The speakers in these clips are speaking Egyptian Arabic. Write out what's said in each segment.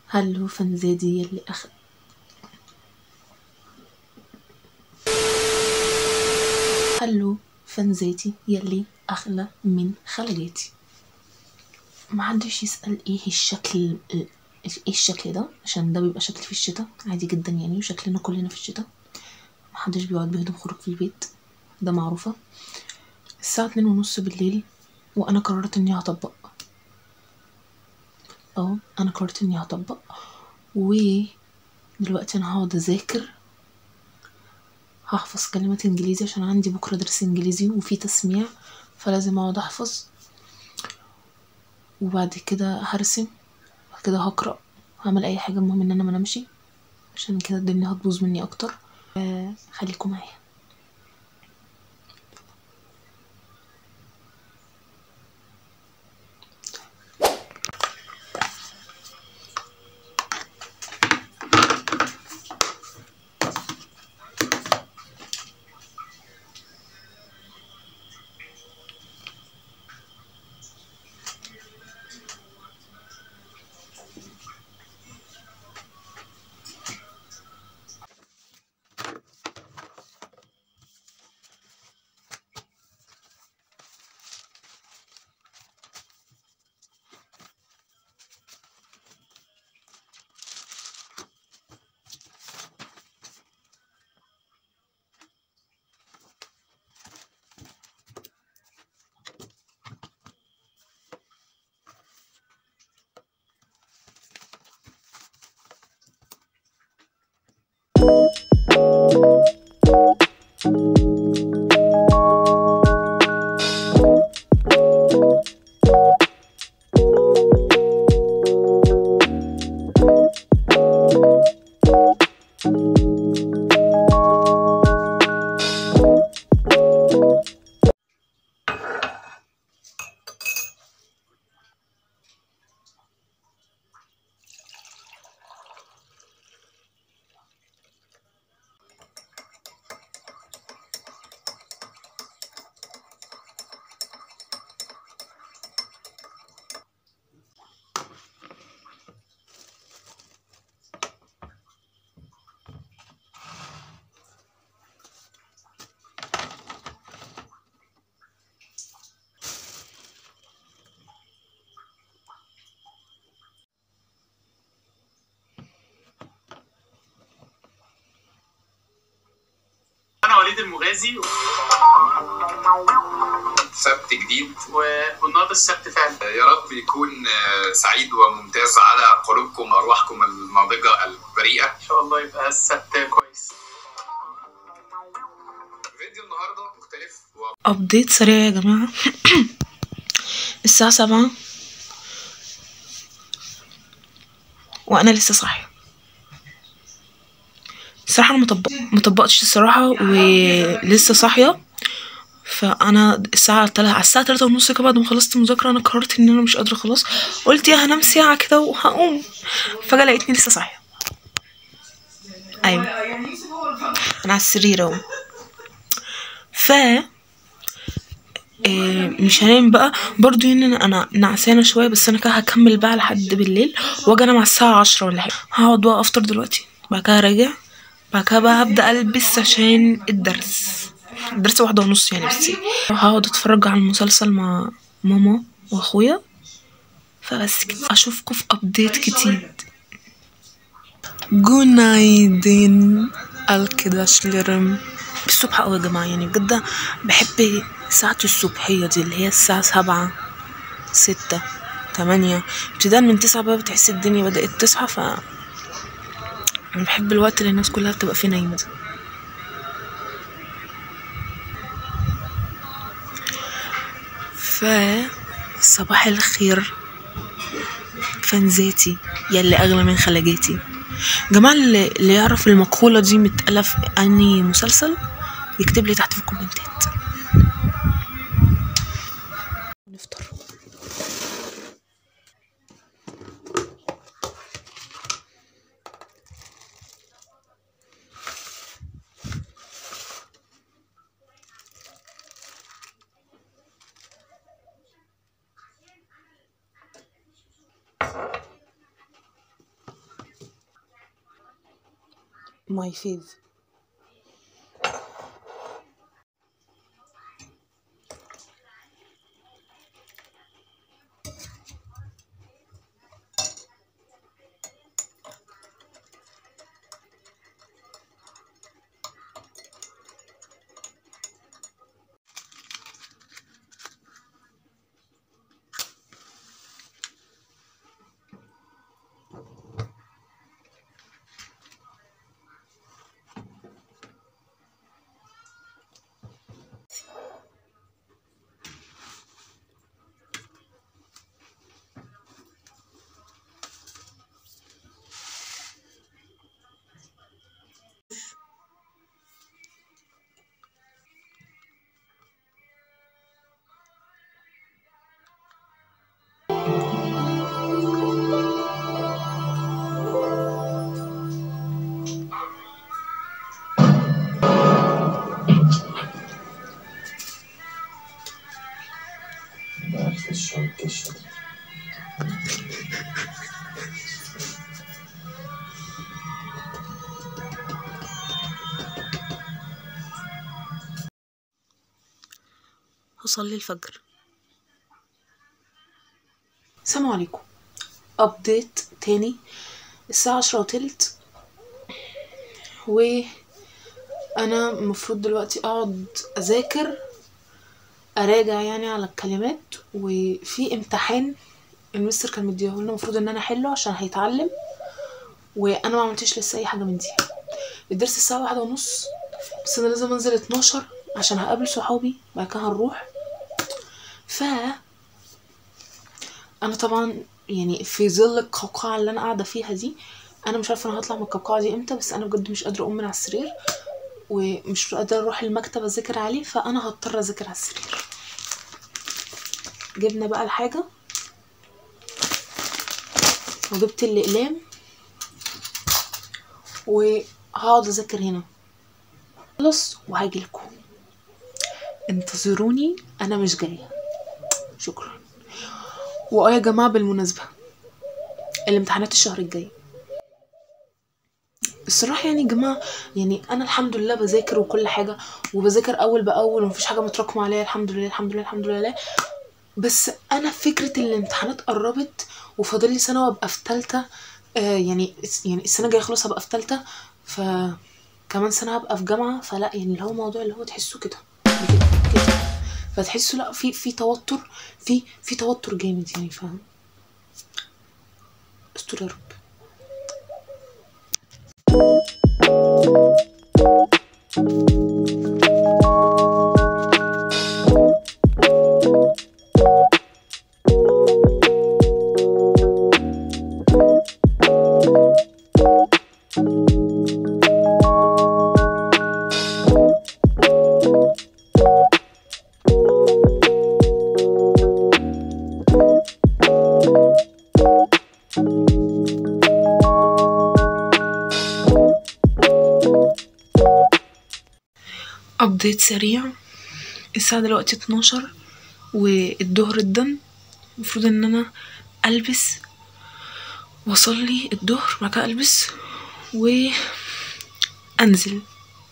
هلو فنزادي يلي أخ هلو فنزاتي يلي أغلى من خلقاتي محدش يسأل ايه الشكل ايه الشكل ده عشان ده بيبقى شكل في الشتاء عادي جدا يعني وشكلنا كلنا في الشتاء محدش بيقعد بهدوم خروج في البيت ده معروفة الساعة اتنين ونص بالليل وأنا قررت إني هطبق اه أنا قررت إني هطبق ودلوقتي أنا هقعد أذاكر هحفظ كلمات إنجليزي عشان عندي بكرة درس إنجليزي وفي تسميع فلازم أقعد أحفظ وبعد كده هرسم بعد كده هقرأ هعمل أي حاجة المهم إن أنا منامشي عشان كده الدنيا هتبوظ مني أكتر آه، خليكم معايا انا وليد المغازي سبت جديد و- والنهارده السبت فعلا يا رب يكون آه، سعيد وممتاز على قلوبكم وارواحكم الناضجه البريئه ان شاء الله يبقى السبت كويس فيديو النهارده مختلف و... ابديت سريع يا جماعة الساعة سبعة وانا لسه صاحية الصراحة انا مطبق مطبقتش الصراحة ولسه صاحية فانا الساعة تلا... على الساعة تلاتة ونص كده بعد ما خلصت مذاكرة انا قررت ان انا مش قادرة خلاص قلت يا هنام ساعة كده وهقوم فجأة لقيتني لسه صاحية ايوه انا على السرير اهو ف إيه، مش هنام بقى برضو ان انا انا نعسانه شويه بس انا كده هكمل بقى لحد بالليل واجي انام على الساعه عشرة ولا حاجه هقعد بقى افطر دلوقتي بعد كده راجع بعد كده بقى هبدا البس عشان الدرس الدرس واحدة ونص يعني بس هقعد اتفرج على المسلسل مع ماما واخويا فبس كده اشوفكم في ابديت جديد جونايدن الكداشلرم الصبح قوي يا جماعة يعني بجد بحب ساعة الصبحية دي اللي هي الساعة سبعة ستة تمانية ابتداء من تسعة بقى بتحس الدنيا بدأت تصحى ف أنا بحب الوقت اللي الناس كلها بتبقى فيه نايمة ده ف صباح الخير فانزاتي يلي أغلى من خلاجاتي جماعة اللي اللي يعرف المقولة دي متقالة في أنهي مسلسل يكتب لي تحت في الكومنتات نفطر my fave هصلي الفجر السلام عليكم ابديت تاني الساعة عشرة وتلت و انا المفروض دلوقتي اقعد اذاكر اراجع يعني على الكلمات وفي امتحان المستر كان مديهولنا المفروض ان انا احله عشان هيتعلم وانا ما عملتش لسه اي حاجه من دي الدرس الساعه واحدة ونص بس انا لازم انزل اتناشر عشان هقابل صحابي بعد كده هنروح ف انا طبعا يعني في ظل القوقعه اللي انا قاعده فيها دي انا مش عارفه انا هطلع من القوقعه دي امتى بس انا بجد مش قادره اقوم من على السرير ومش قادره اروح المكتب اذاكر عليه فانا هضطر اذاكر على السرير جبنا بقى الحاجه وجبت الاقلام وهقعد اذاكر هنا خلص وهاجيلكوا انتظروني انا مش جايه شكرا واه يا جماعه بالمناسبه الامتحانات الشهر الجاي الصراحه يعني يا جماعه يعني انا الحمد لله بذاكر وكل حاجه وبذاكر اول باول ومفيش حاجه متراكمه عليا الحمد لله الحمد لله الحمد لله بس انا فكره ان الامتحانات قربت وفاضل لي سنه وابقى في تالتة آه يعني يعني السنه الجايه خلاص هبقى في تالتة ف كمان سنه هبقى في جامعه فلا يعني اللي هو موضوع اللي هو تحسه كده كده كده فتحسه لا في في توتر في في توتر جامد يعني فاهم استر يا رب ابديت سريع الساعة دلوقتي اتناشر والظهر ادن المفروض ان انا البس واصلي الظهر بعد كده البس وانزل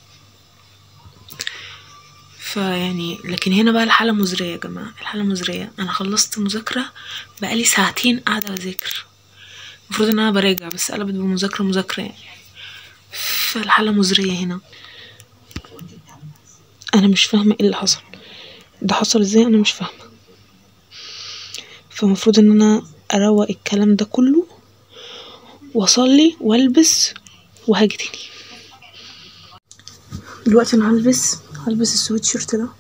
فيعني لكن هنا بقى الحالة مزرية يا جماعة الحالة مزرية انا خلصت مذاكرة بقالي ساعتين قاعدة بذاكر المفروض ان انا براجع بس قلبت بمذاكرة مذاكرة يعني فالحالة مزرية هنا انا مش فاهمه ايه اللي حصل ده حصل ازاي انا مش فاهمه فالمفروض ان انا اروق الكلام ده كله واصلي والبس وهاجي تاني دلوقتي انا هلبس هلبس السويت شيرت ده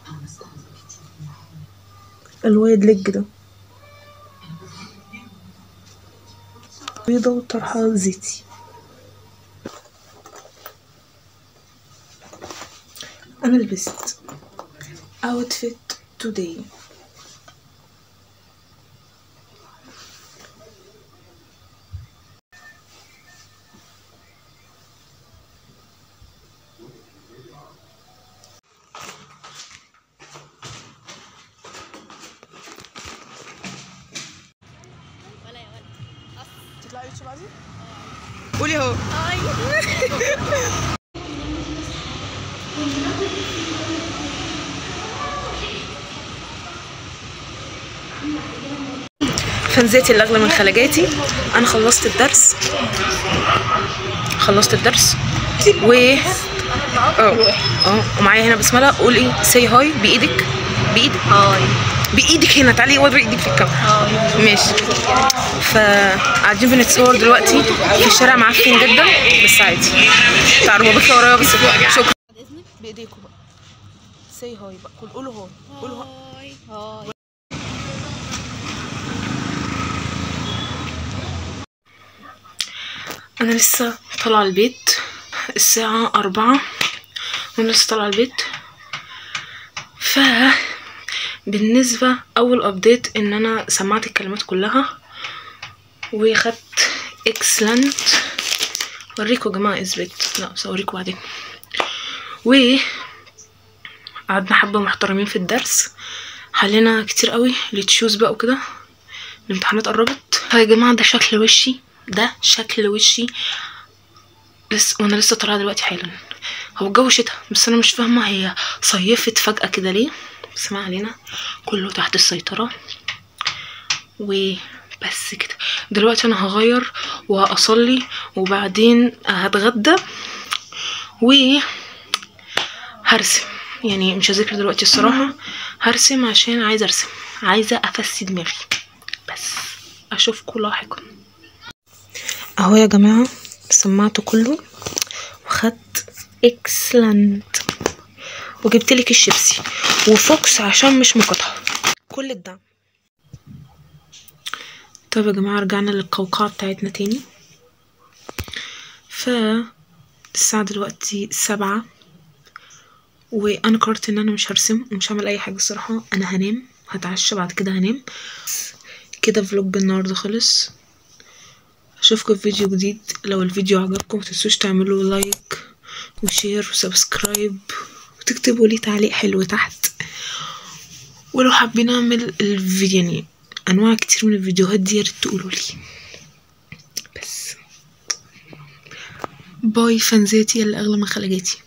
الوايد ليج ده بيضة وطرحة زيتي انا لبست outfit today تطلعي تشربي قولي اهو فنزاتي اللي اغلى من خلجاتي انا خلصت الدرس خلصت الدرس و اه اه ومعايا هنا بسمله قولي سي هاي بايدك بايدك هاي بايدك هنا تعالي وري ايدك في الكاميرا ماشي فقاعدين بنتصور دلوقتي في الشارع معفن جدا بس عادي تعالوا بطلع ورايا بس شكرا بايديكم بقى سي هاي بقى قول- قولوا هاي قولوا هاي هاي انا لسه طالعه البيت الساعه أربعة وانا لسه طالعه البيت ف بالنسبه اول ابديت ان انا سمعت الكلمات كلها وخدت اكسلنت اوريكم يا جماعه اثبت لا بس اوريكم بعدين و قعدنا حبه محترمين في الدرس حلينا كتير قوي لتشوز بقى وكده الامتحانات قربت فيا جماعه ده شكل وشي ده شكل وشي لسه وانا لسه طالعه دلوقتي حالا هو الجو شتاء بس انا مش فاهمه هي صيفت فجاه كده ليه بس ما علينا كله تحت السيطره وبس كده دلوقتي انا هغير وهصلي وبعدين هتغدى و هرسم يعني مش هذاكر دلوقتي الصراحه هرسم عشان عايزه ارسم عايزه افسي دماغي بس اشوفكم لاحقا اهو يا جماعه سمعته كله وخدت اكسلنت وجبت لك الشيبسي وفوكس عشان مش مقاطعه كل الدعم طيب يا جماعه رجعنا للقوقعه بتاعتنا تاني ف الساعه دلوقتي سبعة وانا قررت ان انا مش هرسم ومش هعمل اي حاجه الصراحه انا هنام هتعشى بعد كده هنام كده فلوج النهارده خلص اشوفكم في فيديو جديد لو الفيديو عجبكم متنسوش تعملوا لايك وشير وسبسكرايب وتكتبوا لي تعليق حلو تحت ولو حابين اعمل الفيديو يعني انواع كتير من الفيديوهات دي ياريت تقولوا لي بس باي فانزاتي اللي اغلى من خلجاتي